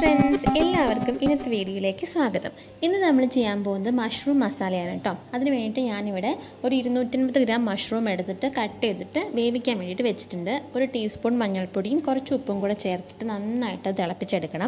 friends എല്ലാവർക്കും ഇന്നത്തെ വീഡിയോയിലേക്ക് സ്വാഗതം ഇന്ന് നമ്മൾ ചെയ്യാൻ പോകുന്നത് മഷ്റൂം മസാലയാണ് കേട്ടോ അതിന് വേണ്ടിയിട്ട് ഞാനിവിടെ ഒരു ഇരുന്നൂറ്റൻപത് ഗ്രാം മഷ്റൂം എടുത്തിട്ട് കട്ട് ചെയ്തിട്ട് വേവിക്കാൻ വേണ്ടിയിട്ട് വെച്ചിട്ടുണ്ട് ഒരു ടീസ്പൂൺ മഞ്ഞൾപ്പൊടിയും കുറച്ച് ഉപ്പും കൂടെ ചേർത്തിട്ട് നന്നായിട്ട് തിളപ്പിച്ചെടുക്കണം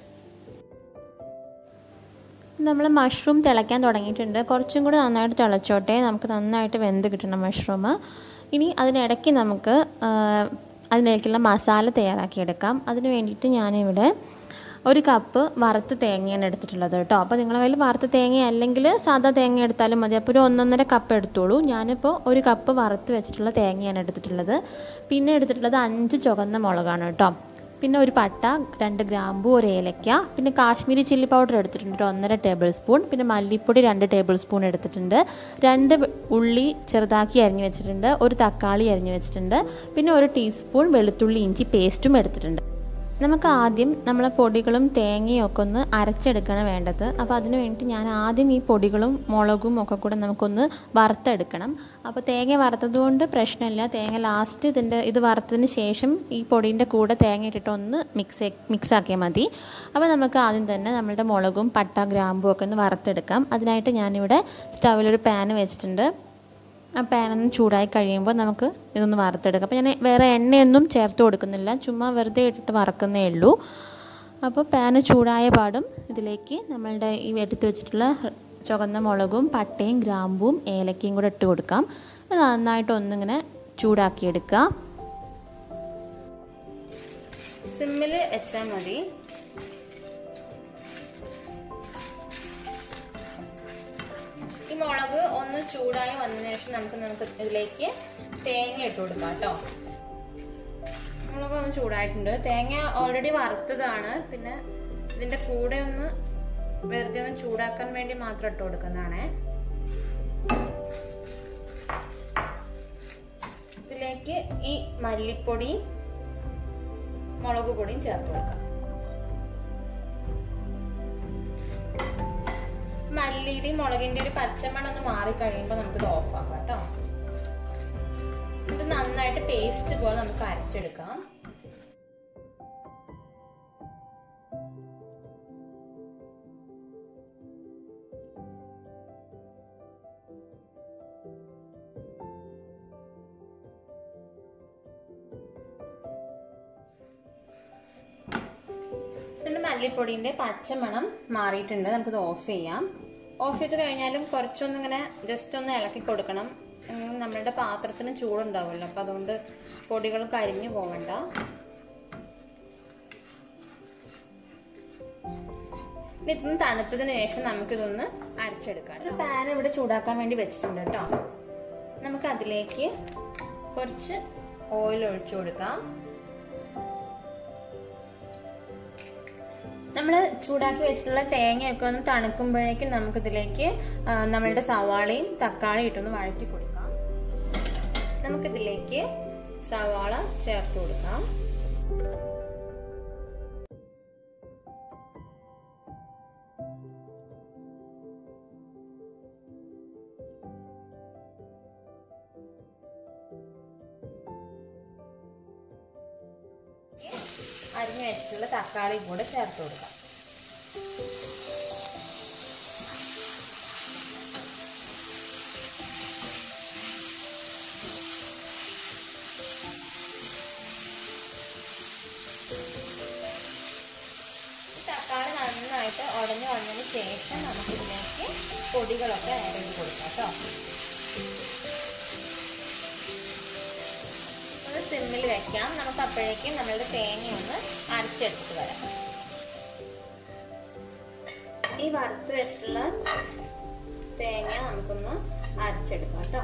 നമ്മൾ മഷ്റൂം തിളയ്ക്കാൻ തുടങ്ങിയിട്ടുണ്ട് കുറച്ചും കൂടി നന്നായിട്ട് തിളച്ചോട്ടെ നമുക്ക് നന്നായിട്ട് വെന്ത് കിട്ടണം മഷ്റൂം ഇനി അതിനിടയ്ക്ക് നമുക്ക് അതിലേക്കുള്ള മസാല തയ്യാറാക്കിയെടുക്കാം അതിന് വേണ്ടിയിട്ട് ഞാനിവിടെ ഒരു കപ്പ് വറുത്ത് തേങ്ങയാണ് എടുത്തിട്ടുള്ളത് കേട്ടോ അപ്പോൾ നിങ്ങളുടെ കയ്യിൽ വറുത്ത തേങ്ങ അല്ലെങ്കിൽ സാധാ തേങ്ങ എടുത്താലും മതി അപ്പോൾ ഒരു ഒന്നൊന്നര കപ്പ് എടുത്തോളൂ ഞാനിപ്പോൾ ഒരു കപ്പ് വറുത്ത് വെച്ചിട്ടുള്ള തേങ്ങയാണ് എടുത്തിട്ടുള്ളത് പിന്നെ എടുത്തിട്ടുള്ളത് അഞ്ച് ചുവന്ന മുളകാണ് കേട്ടോ പിന്നെ ഒരു പട്ട രണ്ട് ഗ്രാമ്പു ഒരു ഏലക്ക പിന്നെ കാശ്മീരി ചില്ലി പൗഡർ എടുത്തിട്ടുണ്ട് ഒരു ഒന്നര ടേബിൾ സ്പൂൺ പിന്നെ മല്ലിപ്പൊടി രണ്ട് ടേബിൾ സ്പൂൺ എടുത്തിട്ടുണ്ട് രണ്ട് ഉള്ളി ചെറുതാക്കി അരിഞ്ഞു വെച്ചിട്ടുണ്ട് ഒരു തക്കാളി അരിഞ്ഞു വെച്ചിട്ടുണ്ട് പിന്നെ ഒരു ടീസ്പൂൺ വെളുത്തുള്ളി ഇഞ്ചി പേസ്റ്റും എടുത്തിട്ടുണ്ട് നമുക്ക് ആദ്യം നമ്മളെ പൊടികളും തേങ്ങയും ഒക്കെ ഒന്ന് അരച്ചെടുക്കണം വേണ്ടത് അപ്പോൾ അതിന് വേണ്ടിയിട്ട് ഞാൻ ആദ്യം ഈ പൊടികളും മുളകും ഒക്കെ കൂടെ നമുക്കൊന്ന് വറുത്തെടുക്കണം അപ്പോൾ തേങ്ങ വറുത്തത് കൊണ്ട് പ്രശ്നമില്ല തേങ്ങ ലാസ്റ്റ് ഇതിൻ്റെ ഇത് വറുത്തതിന് ശേഷം ഈ പൊടീൻ്റെ കൂടെ തേങ്ങ ഇട്ടിട്ട് ഒന്ന് മിക്സ് മിക്സ് ആക്കിയാൽ മതി അപ്പോൾ നമുക്ക് ആദ്യം തന്നെ നമ്മളുടെ മുളകും പട്ട ഗ്രാമ്പും ഒക്കെ ഒന്ന് വറുത്തെടുക്കാം അതിനായിട്ട് ഞാനിവിടെ സ്റ്റൗവിലൊരു പാൻ വെച്ചിട്ടുണ്ട് ആ പാനൊന്ന് ചൂടായി കഴിയുമ്പോൾ നമുക്ക് ഇതൊന്ന് വറുത്തെടുക്കാം അപ്പോൾ ഞാൻ വേറെ എണ്ണയൊന്നും ചേർത്ത് കൊടുക്കുന്നില്ല ചുമ്മാ വെറുതെ ഇട്ടിട്ട് വറക്കുന്നേ ഉള്ളൂ അപ്പോൾ പാന് ചൂടായ പാടും ഇതിലേക്ക് നമ്മളുടെ ഈ എടുത്ത് വെച്ചിട്ടുള്ള ചുവന്ന മുളകും പട്ടയും ഗ്രാമ്പും ഏലക്കയും കൂടെ ഇട്ട് കൊടുക്കാം അത് നന്നായിട്ട് ഒന്നിങ്ങനെ ചൂടാക്കിയെടുക്കുക സിമ്മിൽ വെച്ചാൽ മതി ഈ മുളക് ഒന്ന് ചൂടായി വന്നതിന് ശേഷം നമുക്ക് നമുക്ക് ഇതിലേക്ക് തേങ്ങ ഇട്ട് കൊടുക്കാം കേട്ടോ മുളക് ഒന്ന് ചൂടായിട്ടുണ്ട് തേങ്ങ ഓൾറെഡി വറുത്തതാണ് പിന്നെ ഇതിന്റെ കൂടെ ഒന്ന് വെറുതെ ഒന്ന് ചൂടാക്കാൻ വേണ്ടി മാത്രം ഇട്ട് കൊടുക്കുന്നതാണേ ഇതിലേക്ക് ഈ മല്ലിപ്പൊടി മുളക് പൊടിയും ചേർത്ത് കൊടുക്കാം മല്ലിയുടെയും മുളകിന്റെ ഒരു പച്ചമണം ഒന്ന് മാറി കഴിയുമ്പോൾ നമുക്ക് ഇത് ഓഫ് ആക്കാം കേട്ടോ ഇത് നന്നായിട്ട് പേസ്റ്റ് പോലെ നമുക്ക് അരച്ചെടുക്കാം പിന്നെ മല്ലിപ്പൊടിന്റെ പച്ചമണം മാറിയിട്ടുണ്ട് നമുക്കിത് ഓഫ് ചെയ്യാം ഓഫ് ചെയ്ത് കഴിഞ്ഞാലും കുറച്ചൊന്നിങ്ങനെ ജസ്റ്റ് ഒന്ന് ഇളക്കി കൊടുക്കണം നമ്മളുടെ പാത്രത്തിന് ചൂടുണ്ടാവുമല്ലോ അപ്പം അതുകൊണ്ട് പൊടികൾ കരിഞ്ഞു പോവണ്ട ഇതൊന്ന് തണുത്തതിന് ശേഷം നമുക്കിതൊന്ന് അരച്ചെടുക്കാം ഒരു പാൻ ഇവിടെ ചൂടാക്കാൻ വേണ്ടി വെച്ചിട്ടുണ്ട് കേട്ടോ നമുക്ക് അതിലേക്ക് കുറച്ച് ഓയിൽ ഒഴിച്ചു കൊടുക്കാം നമ്മൾ ചൂടാക്കി വെച്ചിട്ടുള്ള തേങ്ങയൊക്കെ ഒന്ന് തണുക്കുമ്പോഴേക്കും നമുക്കിതിലേക്ക് നമ്മളുടെ സവാളയും തക്കാളിയും ഇട്ടൊന്ന് വഴറ്റി കൊടുക്കാം നമുക്കിതിലേക്ക് സവാള ചേർത്ത് കൊടുക്കാം അരിഞ്ഞു വെച്ചിട്ടുള്ള തക്കാളി കൂടെ ചേർത്ത് കൊടുക്കാം തക്കാളി നന്നായിട്ട് ഉടഞ്ഞു വന്നതിന് ശേഷം നമുക്ക് ഇതിലേക്ക് പൊടികളൊക്കെ ആഡ് ചെയ്ത് കൊടുക്കാം കേട്ടോ ഒന്ന് സിമ്മിൽ വെക്കാം നമുക്ക് അപ്പോഴേക്കും നമ്മളുടെ തേങ്ങ ഒന്ന് അരച്ചെടുത്തിട്ട് വരാം ഈ വറുത്ത് വെച്ചിട്ടുള്ള തേങ്ങ നമുക്കൊന്ന് അരച്ചെടുക്കാം കേട്ടോ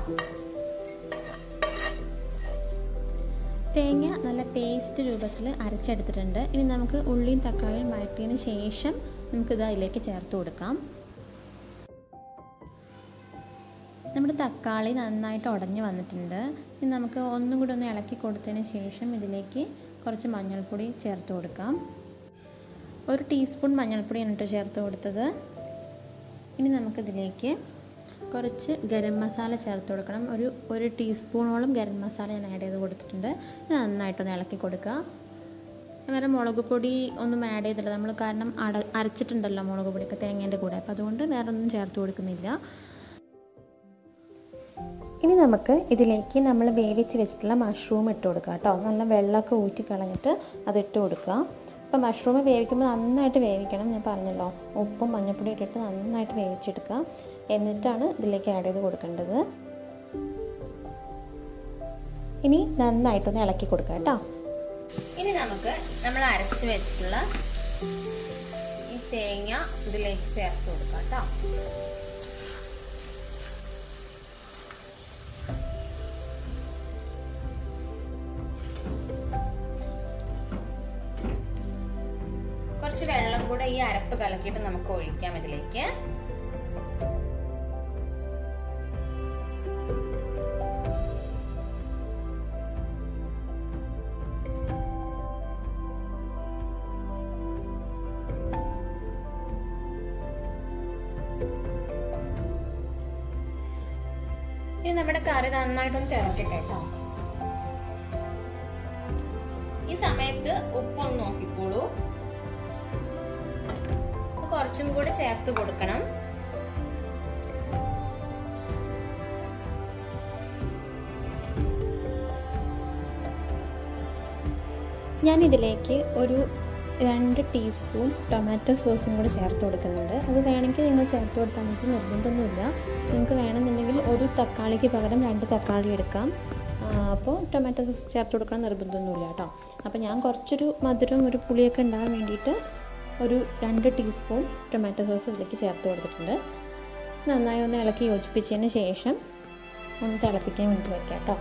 തേങ്ങ നല്ല പേസ്റ്റ് രൂപത്തിൽ അരച്ചെടുത്തിട്ടുണ്ട് ഇനി നമുക്ക് ഉള്ളിയും തക്കാളിയും വഴറ്റിയതിന് ശേഷം നമുക്കിത് അതിലേക്ക് ചേർത്ത് കൊടുക്കാം നമ്മുടെ തക്കാളി നന്നായിട്ട് ഉടഞ്ഞു വന്നിട്ടുണ്ട് ഇനി നമുക്ക് ഒന്നും കൂടി ഒന്ന് ഇളക്കി കൊടുത്തതിന് ശേഷം ഇതിലേക്ക് കുറച്ച് മഞ്ഞൾപ്പൊടി ചേർത്ത് കൊടുക്കാം ഒരു ടീസ്പൂൺ മഞ്ഞൾപ്പൊടിയാണ് കേട്ടോ ചേർത്ത് കൊടുത്തത് ഇനി നമുക്കിതിലേക്ക് കുറച്ച് ഗരം മസാല ചേർത്ത് കൊടുക്കണം ഒരു ഒരു ടീസ്പൂണോളം ഗരം മസാല ഞാൻ ആഡ് ചെയ്ത് കൊടുത്തിട്ടുണ്ട് ഇത് നന്നായിട്ടൊന്ന് ഇളക്കി കൊടുക്കുക വേറെ മുളക് പൊടി ഒന്നും ആഡ് ചെയ്തില്ല നമ്മൾ കാരണം അട അരച്ചിട്ടുണ്ടല്ലോ മുളക് പൊടിയൊക്കെ തേങ്ങേൻ്റെ കൂടെ അപ്പോൾ അതുകൊണ്ട് വേറെ ഒന്നും ചേർത്ത് കൊടുക്കുന്നില്ല ഇനി നമുക്ക് ഇതിലേക്ക് നമ്മൾ വേവിച്ച് വെച്ചിട്ടുള്ള മഷ്റൂം ഇട്ട് കൊടുക്കുക കേട്ടോ നല്ല വെള്ളമൊക്കെ ഊറ്റി കളഞ്ഞിട്ട് അത് ഇട്ട് കൊടുക്കുക അപ്പോൾ മഷ്റൂം വേവിക്കുമ്പോൾ നന്നായിട്ട് വേവിക്കണം ഞാൻ പറഞ്ഞല്ലോ ഉപ്പും മഞ്ഞൾപ്പൊടി ഇട്ടിട്ട് നന്നായിട്ട് വേവിച്ചെടുക്കുക എന്നിട്ടാണ് ഇതിലേക്ക് ആഡ് ചെയ്ത് കൊടുക്കേണ്ടത് ഇനി നന്നായിട്ടൊന്ന് ഇളക്കി കൊടുക്കുക കേട്ടോ ഇനി നമുക്ക് നമ്മൾ അരച്ച് വെച്ചിട്ടുള്ള ഈ തേങ്ങ ഇതിലേക്ക് ചേർത്ത് കൊടുക്കാം കേട്ടോ കുറച്ച് വെള്ളം കൂടെ ഈ അരപ്പ് കലക്കിയിട്ട് നമുക്ക് ഒഴിക്കാം ഇതിലേക്ക് ഇനി നമ്മുടെ കറി നന്നായിട്ടൊന്ന് തിളക്കട്ടെ കേട്ടോ ഈ സമയത്ത് ഉപ്പൊന്ന് നോക്കിക്കോളൂ കുറച്ചും കൂടി ചേർത്ത് കൊടുക്കണം ഞാൻ ഇതിലേക്ക് ഒരു രണ്ട് ടീസ്പൂൺ ടൊമാറ്റോ സോസും കൂടി ചേർത്ത് കൊടുക്കുന്നുണ്ട് അത് വേണമെങ്കിൽ നിങ്ങൾ ചേർത്ത് കൊടുത്താൽ മതി നിർബന്ധമൊന്നുമില്ല നിങ്ങൾക്ക് വേണമെന്നുണ്ടെങ്കിൽ ഒരു തക്കാളിക്ക് പകരം രണ്ട് തക്കാളി എടുക്കാം അപ്പോൾ ടൊമാറ്റോ സോസ് ചേർത്ത് കൊടുക്കണം നിർബന്ധമൊന്നുമില്ല കേട്ടോ അപ്പോൾ ഞാൻ കുറച്ചൊരു മധുരം ഒരു പുളിയൊക്കെ ഉണ്ടാകാൻ വേണ്ടിയിട്ട് ഒരു രണ്ട് ടീസ്പൂൺ ടൊമാറ്റോ സോസ് ഇതിലേക്ക് ചേർത്ത് കൊടുത്തിട്ടുണ്ട് നന്നായി ഒന്ന് ഇളക്കി യോജിപ്പിച്ചതിന് ശേഷം ഒന്ന് തിളപ്പിക്കാൻ വേണ്ടി വയ്ക്കാം കേട്ടോ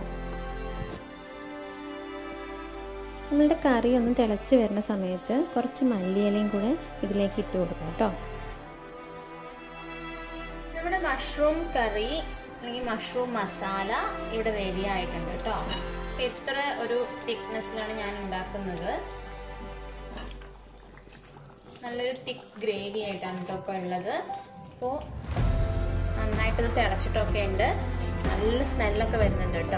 നമ്മളുടെ കറി ഒന്ന് തിളച്ച് വരുന്ന സമയത്ത് കുറച്ച് മല്ലിയിലയും കൂടെ ഇതിലേക്ക് ഇട്ട് കൊടുക്കാം കേട്ടോ നമ്മുടെ മഷ്റൂം കറി അല്ലെങ്കിൽ മഷ്റൂം മസാല ഇവിടെ റെഡി ആയിട്ടുണ്ട് കേട്ടോ അപ്പൊ ഇത്ര ഒരു തിക്നെസ്സിലാണ് ഞാൻ ഉണ്ടാക്കുന്നത് നല്ലൊരു തിക്ക് ഗ്രേവി ആയിട്ടാണ് കേട്ടോ ഇപ്പോൾ ഉള്ളത് അപ്പോൾ നന്നായിട്ട് ഇത് തിളച്ചിട്ടൊക്കെ ഉണ്ട് നല്ല സ്മെല്ലൊക്കെ വരുന്നുണ്ട് കേട്ടോ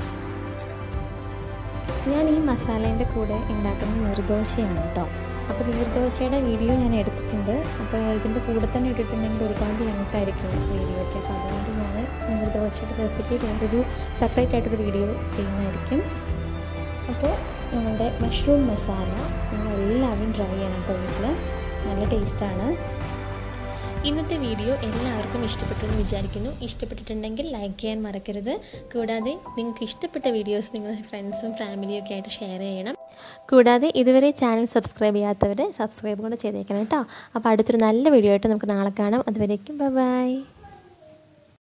ഞാൻ ഈ മസാലേൻ്റെ കൂടെ ഉണ്ടാക്കുന്ന നീർദോശയാണ് കേട്ടോ അപ്പോൾ നീർദോശയുടെ വീഡിയോ ഞാൻ എടുത്തിട്ടുണ്ട് അപ്പോൾ ഇതിൻ്റെ കൂടെ തന്നെ ഇട്ടിട്ടുണ്ടെങ്കിൽ ഒരുപാട് ലെങ്ത് ആയിരിക്കും വീഡിയോ ഒക്കെ അപ്പോൾ അതുകൊണ്ട് ഞാൻ നീർദോശയുടെ റെസിപ്പി വേറൊരു സെപ്പറേറ്റ് ആയിട്ടൊരു വീഡിയോ ചെയ്യുന്നതായിരിക്കും അപ്പോൾ ഞങ്ങളുടെ മഷ്റൂം മസാല നിങ്ങൾ എല്ലാവരും ട്രൈ ചെയ്യണം കേട്ടോ വീട്ടിൽ നല്ല ടേസ്റ്റാണ് ഇന്നത്തെ വീഡിയോ എല്ലാവർക്കും ഇഷ്ടപ്പെട്ടു എന്ന് വിചാരിക്കുന്നു ഇഷ്ടപ്പെട്ടിട്ടുണ്ടെങ്കിൽ ലൈക്ക് ചെയ്യാൻ മറക്കരുത് കൂടാതെ നിങ്ങൾക്ക് ഇഷ്ടപ്പെട്ട വീഡിയോസ് നിങ്ങളുടെ ഫ്രണ്ട്സും ഫാമിലിയും ഒക്കെ ആയിട്ട് ഷെയർ ചെയ്യണം കൂടാതെ ഇതുവരെ ചാനൽ സബ്സ്ക്രൈബ് ചെയ്യാത്തവർ സബ്സ്ക്രൈബ് കൂടെ ചെയ്തേക്കണം കേട്ടോ അപ്പോൾ അടുത്തൊരു നല്ല വീഡിയോ ആയിട്ട് നമുക്ക് നാളെ കാണാം അതുവരേക്കും ബൈ